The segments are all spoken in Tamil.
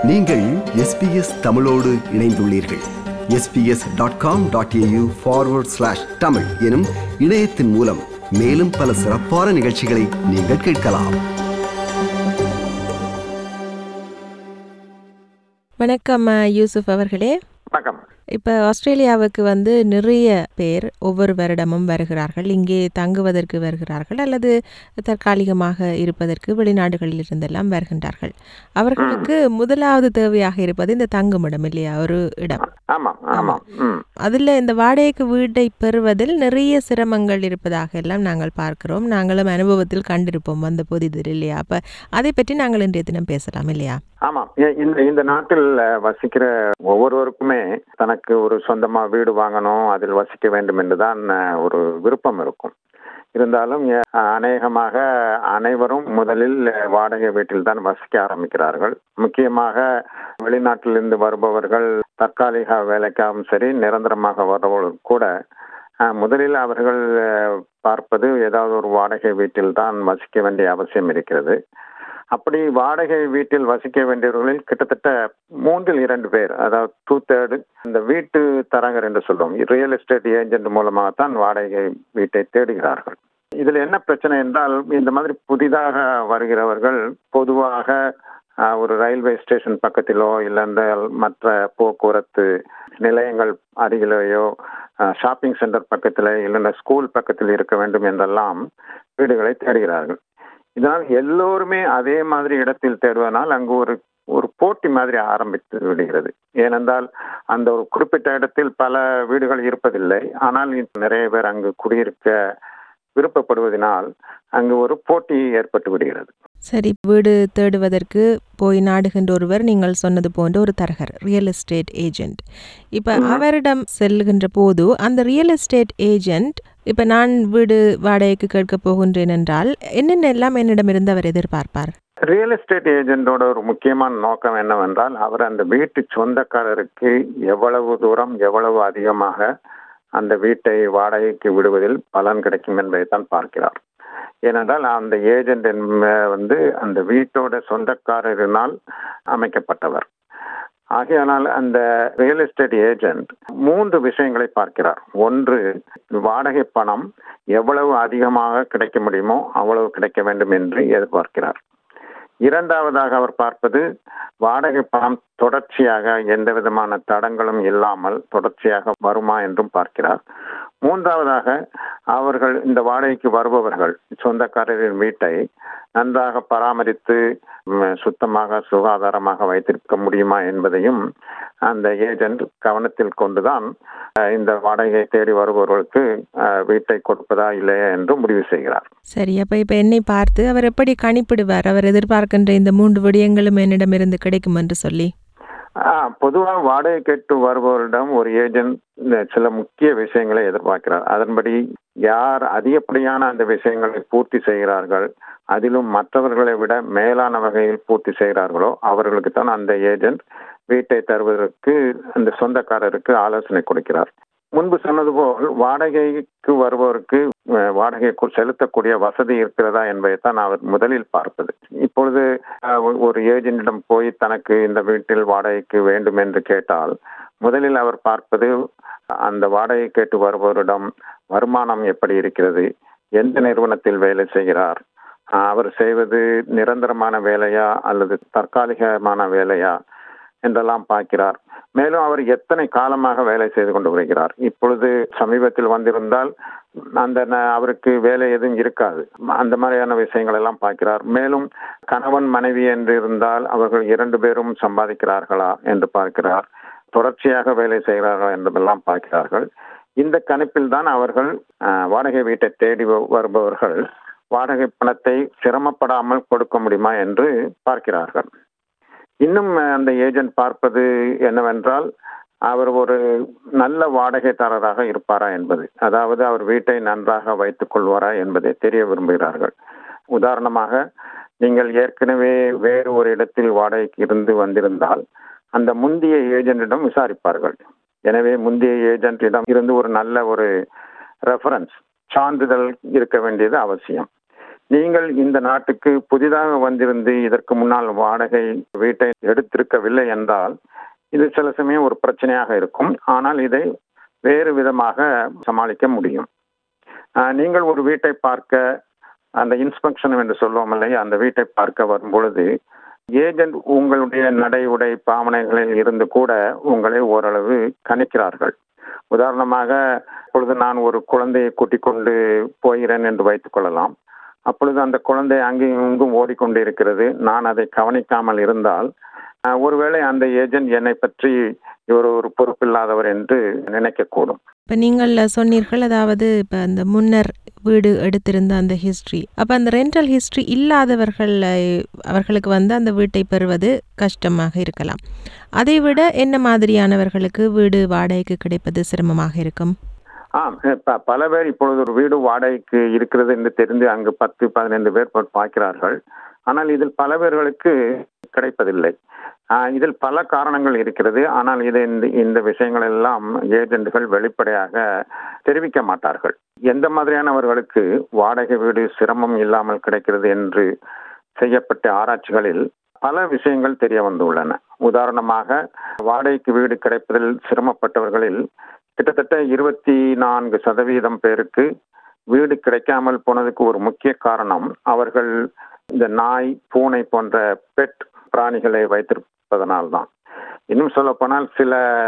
நீங்கள் எஸ்பிஎஸ் தமிழோடு இணைந்துள்ளீர்கள் SBS dot com dot AU forward slash Tamil எனும் இணையத்தின் மூலம் மேலும் பல சிறப்பான நிகழ்ச்சிகளை நீங்கள் கேட்கலாம் வணக்கம் அஹ், யூசுப் அவர்களே வணக்கம் இப்போ ஆஸ்திரேலியாவுக்கு வந்து நிறைய பேர் ஒவ்வொரு வருடமும் வருகிறார்கள் இங்கே தங்குவதற்கு வருகிறார்கள் அல்லது தற்காலிகமாக இருப்பதற்கு வெளிநாடுகளில் இருந்தெல்லாம் வருகின்றார்கள் அவர்களுக்கு முதலாவது தேவையாக இருப்பது இந்த தங்குமிடம் இல்லையா ஒரு இடம் ஆமாம் ஆமாம் ம் அதில் இந்த வாடகைக்கு வீட்டை பெறுவதில் நிறைய சிரமங்கள் இருப்பதாக எல்லாம் நாங்கள் பார்க்கிறோம் நாங்களும் அனுபவத்தில் கண்டிருப்போம் அந்த புதிதில் இல்லையா அப்போ அதை பற்றி நாங்கள் இன்றைய தினம் பேசலாம் இல்லையா ஆமாம் இ- இந்த இந்த நாட்டில் அஹ், வசிக்கிற ஒவ்வொருவருக்குமே தனக்கு ஒரு சொந்தமா வீடு வாங்கணும் அதில் வசிக்க வேண்டும் என்றுதான் அஹ், ஒரு விருப்பம் இருக்கும் இருந்தாலும் அஹ், அநேகமாக அனைவரும் முதலில் அஹ், வாடகை வீட்டில் தான் வசிக்க ஆரம்பிக்கிறார்கள் முக்கியமாக வெளிநாட்டிலிருந்து வருபவர்கள் தற்காலிக வேலைக்காகவும் சரி நிரந்தரமாக வருபவர்கள் கூட அஹ், முதலில் அவர்கள் அஹ், பார்ப்பது ஏதாவது ஒரு வாடகை வீட்டில் தான் வசிக்க வேண்டிய அவசியம் இருக்கிறது அப்படி வாடகை வீட்டில் வசிக்க வேண்டியவர்களில் கிட்டத்தட்ட மூன்றில் இரண்டு பேர் அதாவது டூ தேர்டு இந்த வீட்டு தரகர் என்று சொல்றோம் ரியல் எஸ்டேட் ஏஜென்ட் மூலமாகத்தான் வாடகை வீட்டை தேடுகிறார்கள் இதுல என்ன பிரச்சனை என்றால் இந்த மாதிரி புதிதாக வருகிறவர்கள் பொதுவாக ஆஹ், ஒரு ரயில்வே ஸ்டேஷன் பக்கத்திலோ இல்லைன்றால் மற்ற போக்குவரத்து நிலையங்கள் அருகிலேயோ ஷாப்பிங் சென்டர் பக்கத்தில் இல்லைன்னா ஸ்கூல் பக்கத்தில் இருக்க வேண்டும் என்றெல்லாம் வீடுகளை தேடுகிறார்கள் இதனால் எல்லோருமே அதே மாதிரி இடத்தில் தேடுவதனால் அங்கு ஒரு ஒரு போட்டி மாதிரி ஆரம்பித்து விடுகிறது ஏனென்றால் அந்த ஒரு குறிப்பிட்ட இடத்தில் பல வீடுகள் இருப்பதில்லை ஆனால் நிறைய பேர் அங்கு குடியிருக்க விருப்பப்படுவதனால் அங்கு ஒரு போட்டி ஏற்பட்டு விடுகிறது சரி வீடு தேடுவதற்கு போய் நாடுகின்ற ஒருவர் நீங்கள் சொன்னது போன்ற ஒரு தரகர் ரியல் எஸ்டேட் ஏஜென்ட் இப்போ அவரிடம் செல்லுகின்ற போது அந்த ரியல் எஸ்டேட் ஏஜென்ட் இப்போ நான் வீடு வாடகைக்கு கேட்க போகின்றேன் என்றால் என்னென்ன எல்லாம் என்னிடமிருந்து அவர் எதிர்பார்ப்பார் ரியல் எஸ்டேட் ஏஜென்டோட ஒரு முக்கியமான நோக்கம் என்னவென்றால் அவர் அந்த வீட்டு சொந்தக்காரருக்கு எவ்வளவு தூரம் எவ்வளவு அதிகமாக அந்த வீட்டை வாடகைக்கு விடுவதில் பலன் கிடைக்கும் என்பதை தான் பார்க்கிறார் ஏனென்றால் அந்த ஏஜென்ட் வந்து அந்த வீட்டோட சொந்தக்காரரினால் அமைக்கப்பட்டவர் ஆகையானால் அந்த ரியல் எஸ்டேட் ஏஜென்ட் மூன்று விஷயங்களை பார்க்கிறார் ஒன்று வாடகை பணம் எவ்வளவு அதிகமாக கிடைக்க முடியுமோ அவ்வளவு கிடைக்க வேண்டும் என்று எதிர்பார்க்கிறார் இரண்டாவதாக அவர் பார்ப்பது வாடகை பணம் தொடர்ச்சியாக எந்த விதமான தடங்களும் இல்லாமல் தொடர்ச்சியாக வருமா என்றும் பார்க்கிறார் மூன்றாவதாக அவர்கள் இந்த வாடகைக்கு வருபவர்கள் சொந்தக்காரரின் வீட்டை நன்றாக பராமரித்து ம், சுத்தமாக சுகாதாரமாக வைத்திருக்க முடியுமா என்பதையும் அந்த ஏஜென்ட் கவனத்தில் கொண்டுதான் அஹ், இந்த வாடகையை தேடி வருபவர்களுக்கு அஹ், வீட்டை கொடுப்பதா இல்லையா என்று முடிவு செய்கிறார் சரி அப்போ இப்போ என்னை பார்த்து அவர் எப்படி கணிப்பிடுவார் அவர் எதிர்பார்க்கின்ற இந்த மூன்று விடயங்களும் என்னிடமிருந்து கிடைக்கும் என்று சொல்லி பொதுவாக வாடகை கேட்டு வருபவரிடம் ஒரு ஏஜென்ட் சில முக்கிய விஷயங்களை எதிர்பார்க்கிறார் அதன்படி யார் அதிகப்படியான அந்த விஷயங்களை பூர்த்தி செய்கிறார்கள் அதிலும் மற்றவர்களை விட மேலான வகையில் பூர்த்தி செய்கிறார்களோ அவர்களுக்கு தான் அந்த ஏஜென்ட் வீட்டை தருவதற்கு அந்த சொந்தக்காரருக்கு ஆலோசனை கொடுக்கிறார் முன்பு சொன்னது போல் வாடகைக்கு வருபவருக்கு அஹ், வாடகை கு- செலுத்தக்கூடிய வசதி இருக்கிறதா என்பதைத்தான் அவர் முதலில் பார்ப்பது இப்பொழுது அஹ், ஒ- ஒரு ஏஜென்ட்டிடம் போய் தனக்கு இந்த வீட்டில் வாடகைக்கு வேண்டும் என்று கேட்டால் முதலில் அவர் பார்ப்பது அந்த வாடகை கேட்டு வருபவரிடம் வருமானம் எப்படி இருக்கிறது எந்த நிறுவனத்தில் வேலை செய்கிறார் அஹ், அவர் செய்வது நிரந்தரமான வேலையா அல்லது தற்காலிகமான வேலையா என்றெல்லாம் பார்க்கிறார் மேலும் அவர் எத்தனை காலமாக வேலை செய்து கொண்டு வருகிறார் இப்பொழுது சமீபத்தில் வந்திருந்தால் அந்த ந- அவருக்கு வேலை எதுவும் இருக்காது அந்த மாதிரியான விஷயங்கள் எல்லாம் பார்க்கிறார் மேலும் கணவன் மனைவி என்று இருந்தால் அவர்கள் இரண்டு பேரும் சம்பாதிக்கிறார்களா என்று பார்க்கிறார் தொடர்ச்சியாக வேலை செய்கிறார்களா என்றெல்லாம் பார்க்கிறார்கள் இந்த கணிப்பில் தான் அவர்கள் அஹ், வாடகை வீட்டை தேடி வ- வருபவர்கள் வாடகை பணத்தை சிரமப்படாமல் கொடுக்க முடியுமா என்று பார்க்கிறார்கள் இன்னும் அஹ், அந்த ஏஜென்ட் பார்ப்பது என்னவென்றால் அவர் ஒரு நல்ல வாடகைதாரராக இருப்பாரா என்பது அதாவது அவர் வீட்டை நன்றாக வைத்துக் கொள்வாரா என்பதை தெரிய விரும்புகிறார்கள் உதாரணமாக நீங்கள் ஏற்கனவே வேறு ஒரு இடத்தில் வாடகைக்கு இருந்து வந்திருந்தால் அந்த முந்தைய ஏஜென்ட்டிடம் விசாரிப்பார்கள் எனவே முந்தைய ஏஜென்ட்டிடம் இருந்து ஒரு நல்ல ஒரு ரெஃபரன்ஸ் சான்றிதழ் இருக்க வேண்டியது அவசியம் நீங்கள் இந்த நாட்டுக்கு புதிதாக வந்திருந்து இதற்கு முன்னால் வாடகை வீட்டை எடுத்திருக்கவில்லை என்றால் இது சில சமயம் ஒரு பிரச்சனையாக இருக்கும் ஆனால் இதை வேறு விதமாக சமாளிக்க முடியும் ஆஹ் நீங்கள் ஒரு வீட்டை பார்க்க அந்த இன்ஸ்பெக்ஷன் என்று சொல்லுவோம் இல்லையா அந்த வீட்டை பார்க்க வரும் பொழுது ஏஜென்ட் உங்களுடைய நடை உடை பாவனைகளில் இருந்து கூட உங்களை ஓரளவு கணிக்கிறார்கள் உதாரணமாக இப்பொழுது நான் ஒரு குழந்தையை கூட்டிக் கொண்டு போகிறேன் என்று வைத்துக் கொள்ளலாம் அப்பொழுது அந்த குழந்தை அங்கேயும் இங்கும் ஓடிக்கொண்டு இருக்கிறது நான் அதை கவனிக்காமல் இருந்தால் அஹ், ஒருவேளை அந்த ஏஜென்ட் என்னை பற்றி இவர் ஒரு பொறுப்பில்லாதவர் என்று நினைக்கக்கூடும் இப்போ நீங்கள் சொன்னீர்கள் அதாவது இப்போ அந்த முன்னர் வீடு எடுத்திருந்த அந்த ஹிஸ்ட்ரி அப்போ அந்த ரெண்டல் ஹிஸ்ட்ரி இல்லாதவர்கள் அவர்களுக்கு வந்து அந்த வீட்டை பெறுவது கஷ்டமாக இருக்கலாம் அதை விட என்ன மாதிரியானவர்களுக்கு வீடு வாடகைக்கு கிடைப்பது சிரமமாக இருக்கும் ஆம் ப- பல பேர் இப்பொழுது ஒரு வீடு வாடகைக்கு இருக்கிறது என்று தெரிந்து அங்கு பத்து பதினைந்து பேர் பா- பார்க்கிறார்கள் ஆனால் இதில் பல பேர்களுக்கு கிடைப்பதில்லை ஆஹ் இதில் பல காரணங்கள் இருக்கிறது ஆனால் இது இந்த இந்த விஷயங்கள் எல்லாம் ஏஜென்ட்கள் வெளிப்படையாக தெரிவிக்க மாட்டார்கள் எந்த மாதிரியானவர்களுக்கு வாடகை வீடு சிரமம் இல்லாமல் கிடைக்கிறது என்று செய்யப்பட்ட ஆராய்ச்சிகளில் பல விஷயங்கள் தெரிய வந்துள்ளன உதாரணமாக வாடகைக்கு வீடு கிடைப்பதில் சிரமப்பட்டவர்களில் கிட்டத்தட்ட இருபத்தி நான்கு சதவீதம் பேருக்கு வீடு கிடைக்காமல் போனதுக்கு ஒரு முக்கிய காரணம் அவர்கள் இந்த நாய் பூனை போன்ற பெட் பிராணிகளை வைத்திருப்பதனால்தான் இன்னும் சொல்ல போனால் சில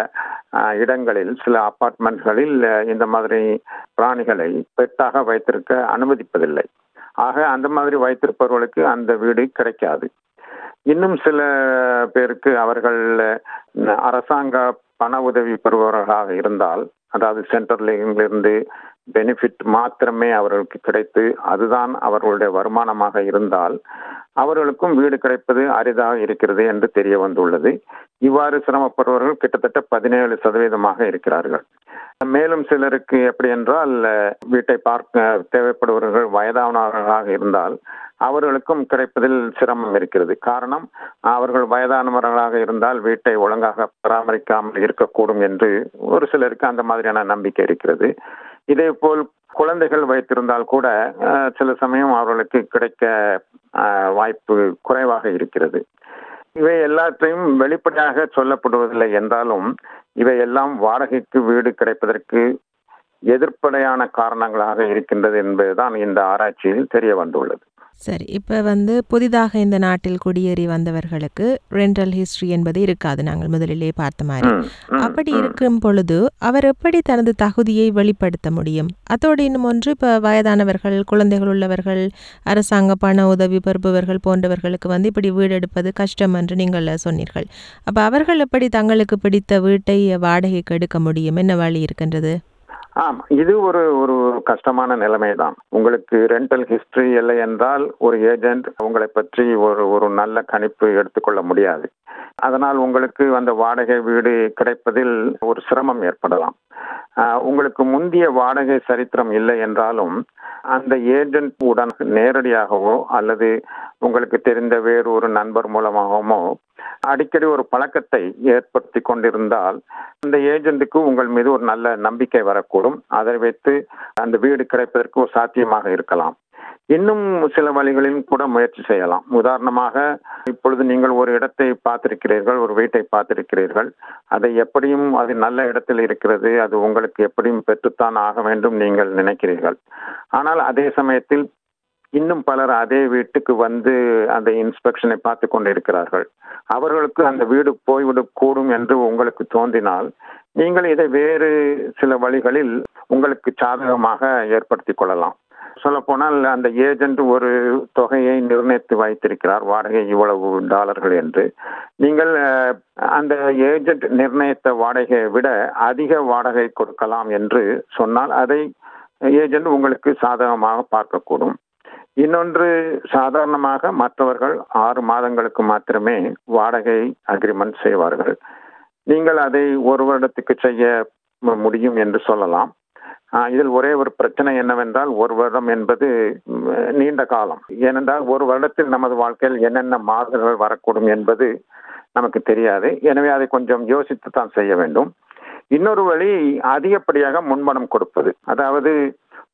அஹ், இடங்களில் சில அபார்ட்மெண்ட்களில் அஹ், இந்த மாதிரி பிராணிகளை பெட்டாக வைத்திருக்க அனுமதிப்பதில்லை ஆக அந்த மாதிரி வைத்திருப்பவர்களுக்கு அந்த வீடு கிடைக்காது இன்னும் சில பேருக்கு அவர்கள் அஹ், அரசாங்க பண உதவி பெறுபவர்களாக இருந்தால் அதாவது சென்ட்ரலிருந்து பெனிஃபிட் மாத்திரமே அவர்களுக்கு கிடைத்து அதுதான் அவர்களுடைய வருமானமாக இருந்தால் அவர்களுக்கும் வீடு கிடைப்பது அரிதாக இருக்கிறது என்று தெரிய வந்துள்ளது இவ்வாறு சிரமப்படுபவர்கள் கிட்டத்தட்ட பதினேழு சதவீதமாக இருக்கிறார்கள் மேலும் சிலருக்கு எப்படி என்றால் அஹ், வீட்டை பார்க்க தேவைப்படுபவர்கள் வயதானவர்களாக இருந்தால் அவர்களுக்கும் கிடைப்பதில் சிரமம் இருக்கிறது காரணம் அவர்கள் வயதானவர்களாக இருந்தால் வீட்டை ஒழுங்காக பராமரிக்காமல் இருக்கக்கூடும் என்று ஒரு சிலருக்கு அந்த மாதிரியான நம்பிக்கை இருக்கிறது இதே போல் குழந்தைகள் வைத்திருந்தால் கூட அஹ், சில சமயம் அவர்களுக்கு கிடைக்க அஹ், வாய்ப்பு குறைவாக இருக்கிறது இவை எல்லாத்தையும் வெளிப்படையாக சொல்லப்படுவதில்லை என்றாலும் இவை எல்லாம் வாடகைக்கு வீடு கிடைப்பதற்கு எதிர்ப்படையான காரணங்களாக இருக்கின்றது என்பதுதான் இந்த ஆராய்ச்சியில் தெரிய வந்துள்ளது சரி இப்போ வந்து புதிதாக இந்த நாட்டில் குடியேறி வந்தவர்களுக்கு ரெண்டல் ஹிஸ்ட்ரி என்பது இருக்காது நாங்கள் முதலிலே பார்த்த மாதிரி ம், ம், அப்படி ம். இருக்கும் பொழுது அவர் எப்படி தனது தகுதியை வெளிப்படுத்த முடியும் அதோடு இன்னும் ஒன்று இப்போ வயதானவர்கள் குழந்தைகள் உள்ளவர்கள் அரசாங்க பண உதவி பெறுபவர்கள் போன்றவர்களுக்கு வந்து இப்படி வீடு எடுப்பது கஷ்டம் என்று நீங்கள் சொன்னீர்கள் அப்போ அவர்கள் எப்படி தங்களுக்கு பிடித்த வீட்டை வாடகைக்கு எடுக்க முடியும் என்ன வழி இருக்கின்றது ஆம் இது ஒரு ஒரு கஷ்டமான நிலைமை தான் உங்களுக்கு ரெண்டல் ஹிஸ்டரி இல்லை என்றால் ஒரு ஏஜென்ட் உங்களை பற்றி ஒரு ஒரு நல்ல கணிப்பு எடுத்துக்கொள்ள முடியாது அதனால் உங்களுக்கு அந்த வாடகை வீடு கிடைப்பதில் ஒரு சிரமம் ஏற்படலாம் ஆஹ், உங்களுக்கு முந்திய வாடகை சரித்திரம் இல்லை என்றாலும் அந்த ஏஜென்ட் உடன் நேரடியாகவோ அல்லது உங்களுக்கு தெரிந்த வேறு ஒரு நண்பர் மூலமாகவோ அடிக்கடி ஒரு பழக்கத்தை ஏற்படுத்தி கொண்டிருந்தால் அந்த ஏஜென்ட்டுக்கு உங்கள் மீது ஒரு நல்ல நம்பிக்கை வரக்கூடும் அதை வைத்து அந்த வீடு கிடைப்பதற்கு ஒரு சாத்தியமாக இருக்கலாம் இன்னும் சில வழிகளிலும் கூட முயற்சி செய்யலாம் உதாரணமாக இப்பொழுது நீங்கள் ஒரு இடத்தை பார்த்திருக்கிறீர்கள் ஒரு வீட்டை பார்த்திருக்கிறீர்கள் அதை எப்படியும் அது நல்ல இடத்தில் இருக்கிறது அது உங்களுக்கு எப்படியும் பெற்றுத்தான் ஆக வேண்டும் நீங்கள் நினைக்கிறீர்கள் ஆனால் அதே சமயத்தில் இன்னும் பலர் அதே வீட்டுக்கு வந்து அந்த இன்ஸ்பெக்ஷனை பார்த்து கொண்டிருக்கிறார்கள் அவர்களுக்கு அந்த வீடு போய்விடக் கூடும் என்று உங்களுக்கு தோன்றினால் நீங்கள் இதை வேறு சில வழிகளில் உங்களுக்கு சாதகமாக ஏற்படுத்திக் கொள்ளலாம் சொல்லப்போனால் அந்த ஏஜென்ட் ஒரு தொகையை நிர்ணயித்து வைத்திருக்கிறார் வாடகை இவ்வளவு டாலர்கள் என்று நீங்கள் அஹ், அந்த ஏஜென்ட் நிர்ணயித்த வாடகையை விட அதிக வாடகை கொடுக்கலாம் என்று சொன்னால் அதை ஏஜென்ட் உங்களுக்கு சாதகமாக பார்க்கக்கூடும் இன்னொன்று சாதாரணமாக மற்றவர்கள் ஆறு மாதங்களுக்கு மாத்திரமே வாடகை அக்ரிமெண்ட் செய்வார்கள் நீங்கள் அதை ஒரு வருடத்துக்கு செய்ய மு- முடியும் என்று சொல்லலாம் ஆஹ் இதில் ஒரே ஒரு பிரச்சனை என்னவென்றால் ஒரு வருடம் என்பது ம், நீண்ட காலம் ஏனென்றால் ஒரு வருடத்தில் நமது வாழ்க்கையில் என்னென்ன மாறுதல்கள் வரக்கூடும் என்பது நமக்கு தெரியாது எனவே அதை கொஞ்சம் யோசித்து தான் செய்ய வேண்டும் இன்னொரு வழி அதிகப்படியாக முன்பணம் கொடுப்பது அதாவது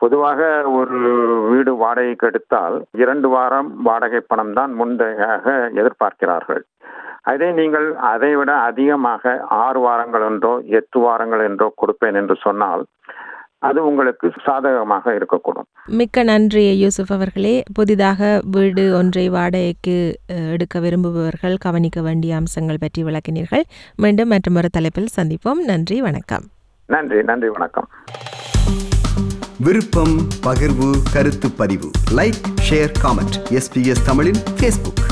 பொதுவாக ஒரு வீடு வாடகைக்கு எடுத்தால் இரண்டு வாரம் வாடகை பணம் தான் முந்தையாக எதிர்பார்க்கிறார்கள் அதே நீங்கள் அதை விட அதிகமாக ஆறு வாரங்கள் என்றோ எட்டு வாரங்கள் என்றோ கொடுப்பேன் என்று சொன்னால் அது உங்களுக்கு சாதகமாக இருக்கக்கூடும் மிக்க நன்றி யூசுப் அவர்களே புதிதாக வீடு ஒன்றை வாடகைக்கு அஹ், எடுக்க விரும்புபவர்கள் கவனிக்க வேண்டிய அம்சங்கள் பற்றி விளக்கினீர்கள் மீண்டும் மற்றொரு தலைப்பில் சந்திப்போம் நன்றி வணக்கம் நன்றி நன்றி வணக்கம் விருப்பம் பகிர்வு கருத்து பதிவு லைக் ஷேர் காமெண்ட் எஸ்பிஎஸ் தமிழின் ஃபேஸ்புக்